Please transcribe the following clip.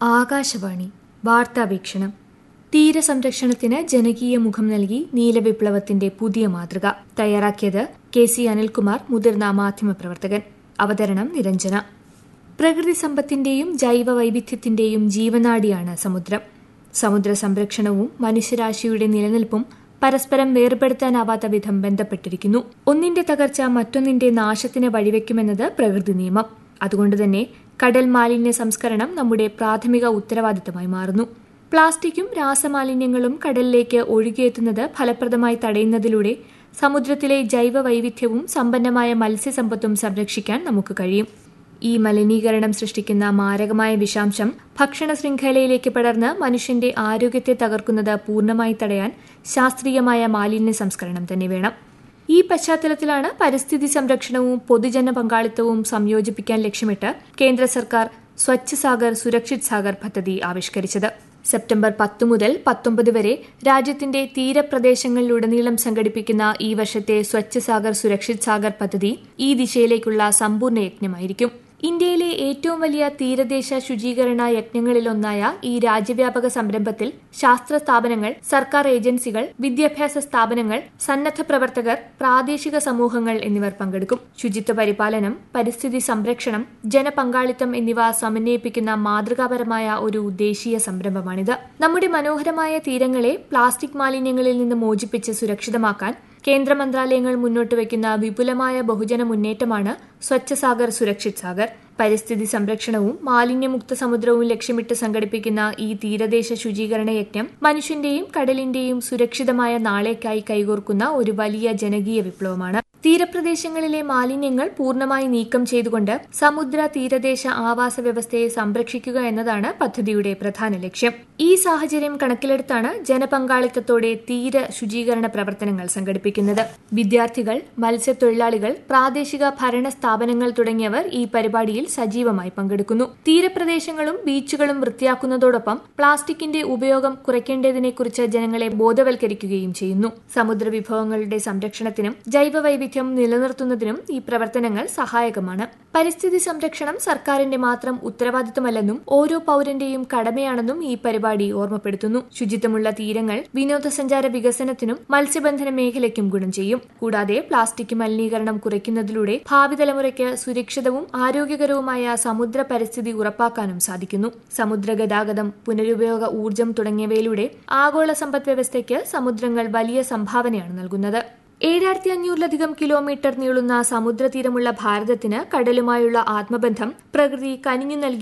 ആകാശവാണി വാർത്താവീക്ഷണം തീരസംരക്ഷണത്തിന് ജനകീയ മുഖം നൽകി നീലവിപ്ലവത്തിന്റെ പുതിയ മാതൃക തയ്യാറാക്കിയത് കെ സി അനിൽകുമാർ മുതിർന്ന മാധ്യമപ്രവർത്തകൻ അവതരണം നിരഞ്ജന പ്രകൃതി സമ്പത്തിന്റെയും ജൈവ വൈവിധ്യത്തിന്റെയും ജീവനാഡിയാണ് സമുദ്രം സമുദ്ര സംരക്ഷണവും മനുഷ്യരാശിയുടെ നിലനിൽപ്പും പരസ്പരം വേർപെടുത്താനാവാത്ത വിധം ബന്ധപ്പെട്ടിരിക്കുന്നു ഒന്നിന്റെ തകർച്ച മറ്റൊന്നിന്റെ നാശത്തിന് വഴിവെക്കുമെന്നത് പ്രകൃതി നിയമം അതുകൊണ്ടുതന്നെ കടൽ മാലിന്യ സംസ്കരണം നമ്മുടെ പ്രാഥമിക ഉത്തരവാദിത്തമായി മാറുന്നു പ്ലാസ്റ്റിക്കും രാസമാലിന്യങ്ങളും കടലിലേക്ക് ഒഴുകിയെത്തുന്നത് ഫലപ്രദമായി തടയുന്നതിലൂടെ സമുദ്രത്തിലെ ജൈവ വൈവിധ്യവും സമ്പന്നമായ മത്സ്യസമ്പത്തും സംരക്ഷിക്കാൻ നമുക്ക് കഴിയും ഈ മലിനീകരണം സൃഷ്ടിക്കുന്ന മാരകമായ വിഷാംശം ഭക്ഷണ ശൃംഖലയിലേക്ക് പടർന്ന് മനുഷ്യന്റെ ആരോഗ്യത്തെ തകർക്കുന്നത് പൂർണ്ണമായി തടയാൻ ശാസ്ത്രീയമായ മാലിന്യ സംസ്കരണം തന്നെ വേണം ഈ പശ്ചാത്തലത്തിലാണ് പരിസ്ഥിതി സംരക്ഷണവും പൊതുജന പങ്കാളിത്തവും സംയോജിപ്പിക്കാൻ ലക്ഷ്യമിട്ട് കേന്ദ്ര സർക്കാർ സ്വച്ഛ് സാഗർ സുരക്ഷിത് സാഗർ പദ്ധതി ആവിഷ്കരിച്ചത് സെപ്റ്റംബർ പത്ത് മുതൽ പത്തൊമ്പത് വരെ രാജ്യത്തിന്റെ തീരപ്രദേശങ്ങളിലുടനീളം സംഘടിപ്പിക്കുന്ന ഈ വർഷത്തെ സ്വച്ഛ് സാഗർ സുരക്ഷിത് സാഗർ പദ്ധതി ഈ ദിശയിലേക്കുള്ള സമ്പൂർണ്ണ യജ്ഞമായിരിക്കും ഇന്ത്യയിലെ ഏറ്റവും വലിയ തീരദേശ ശുചീകരണ യജ്ഞങ്ങളിലൊന്നായ ഈ രാജ്യവ്യാപക സംരംഭത്തിൽ ശാസ്ത്ര സ്ഥാപനങ്ങൾ സർക്കാർ ഏജൻസികൾ വിദ്യാഭ്യാസ സ്ഥാപനങ്ങൾ സന്നദ്ധ പ്രവർത്തകർ പ്രാദേശിക സമൂഹങ്ങൾ എന്നിവർ പങ്കെടുക്കും ശുചിത്വ പരിപാലനം പരിസ്ഥിതി സംരക്ഷണം ജനപങ്കാളിത്തം എന്നിവ സമന്വയിപ്പിക്കുന്ന മാതൃകാപരമായ ഒരു ദേശീയ സംരംഭമാണിത് നമ്മുടെ മനോഹരമായ തീരങ്ങളെ പ്ലാസ്റ്റിക് മാലിന്യങ്ങളിൽ നിന്ന് മോചിപ്പിച്ച് സുരക്ഷിതമാക്കാൻ കേന്ദ്ര മന്ത്രാലയങ്ങൾ മുന്നോട്ട് വയ്ക്കുന്ന വിപുലമായ ബഹുജന മുന്നേറ്റമാണ് സ്വച്ഛ സാഗർ സുരക്ഷിത് സാഗർ പരിസ്ഥിതി സംരക്ഷണവും മാലിന്യമുക്ത സമുദ്രവും ലക്ഷ്യമിട്ട് സംഘടിപ്പിക്കുന്ന ഈ തീരദേശ ശുചീകരണ യജ്ഞം മനുഷ്യന്റെയും കടലിന്റെയും സുരക്ഷിതമായ നാളേക്കായി കൈകോർക്കുന്ന ഒരു വലിയ ജനകീയ വിപ്ലവമാണ് തീരപ്രദേശങ്ങളിലെ മാലിന്യങ്ങൾ പൂർണ്ണമായി നീക്കം ചെയ്തുകൊണ്ട് സമുദ്ര തീരദേശ ആവാസ വ്യവസ്ഥയെ സംരക്ഷിക്കുക എന്നതാണ് പദ്ധതിയുടെ പ്രധാന ലക്ഷ്യം ഈ സാഹചര്യം കണക്കിലെടുത്താണ് ജനപങ്കാളിത്തത്തോടെ തീര ശുചീകരണ പ്രവർത്തനങ്ങൾ സംഘടിപ്പിക്കുന്നത് വിദ്യാർത്ഥികൾ മത്സ്യത്തൊഴിലാളികൾ പ്രാദേശിക ഭരണ സ്ഥാപനങ്ങൾ തുടങ്ങിയവർ ഈ പരിപാടിയിൽ സജീവമായി പങ്കെടുക്കുന്നു തീരപ്രദേശങ്ങളും ബീച്ചുകളും വൃത്തിയാക്കുന്നതോടൊപ്പം പ്ലാസ്റ്റിക്കിന്റെ ഉപയോഗം കുറയ്ക്കേണ്ടതിനെക്കുറിച്ച് ജനങ്ങളെ ബോധവൽക്കരിക്കുകയും ചെയ്യുന്നു സമുദ്ര വിഭവങ്ങളുടെ സംരക്ഷണത്തിനും ജൈവവൈവിധ്യം നിലനിർത്തുന്നതിനും ഈ പ്രവർത്തനങ്ങൾ സഹായകമാണ് പരിസ്ഥിതി സംരക്ഷണം സർക്കാരിന്റെ മാത്രം ഉത്തരവാദിത്തമല്ലെന്നും ഓരോ പൌരന്റെയും കടമയാണെന്നും ഈ പരിപാടി ഓർമ്മപ്പെടുത്തുന്നു ശുചിത്വമുള്ള തീരങ്ങൾ വിനോദസഞ്ചാര വികസനത്തിനും മത്സ്യബന്ധന മേഖലയ്ക്കും ഗുണം ചെയ്യും കൂടാതെ പ്ലാസ്റ്റിക് മലിനീകരണം കുറയ്ക്കുന്നതിലൂടെ ഭാവി തലമുറയ്ക്ക് സുരക്ഷിതവും ആരോഗ്യകരവുമായ സമുദ്ര പരിസ്ഥിതി ഉറപ്പാക്കാനും സാധിക്കുന്നു സമുദ്ര ഗതാഗതം പുനരുപയോഗ ഊർജ്ജം തുടങ്ങിയവയിലൂടെ ആഗോള സമ്പദ് വ്യവസ്ഥയ്ക്ക് സമുദ്രങ്ങൾ വലിയ സംഭാവനയാണ് നൽകുന്നത് ഏഴായിരത്തി അഞ്ഞൂറിലധികം കിലോമീറ്റർ നീളുന്ന സമുദ്രതീരമുള്ള ഭാരതത്തിന് കടലുമായുള്ള ആത്മബന്ധം പ്രകൃതി കനിഞ്ഞു നൽകി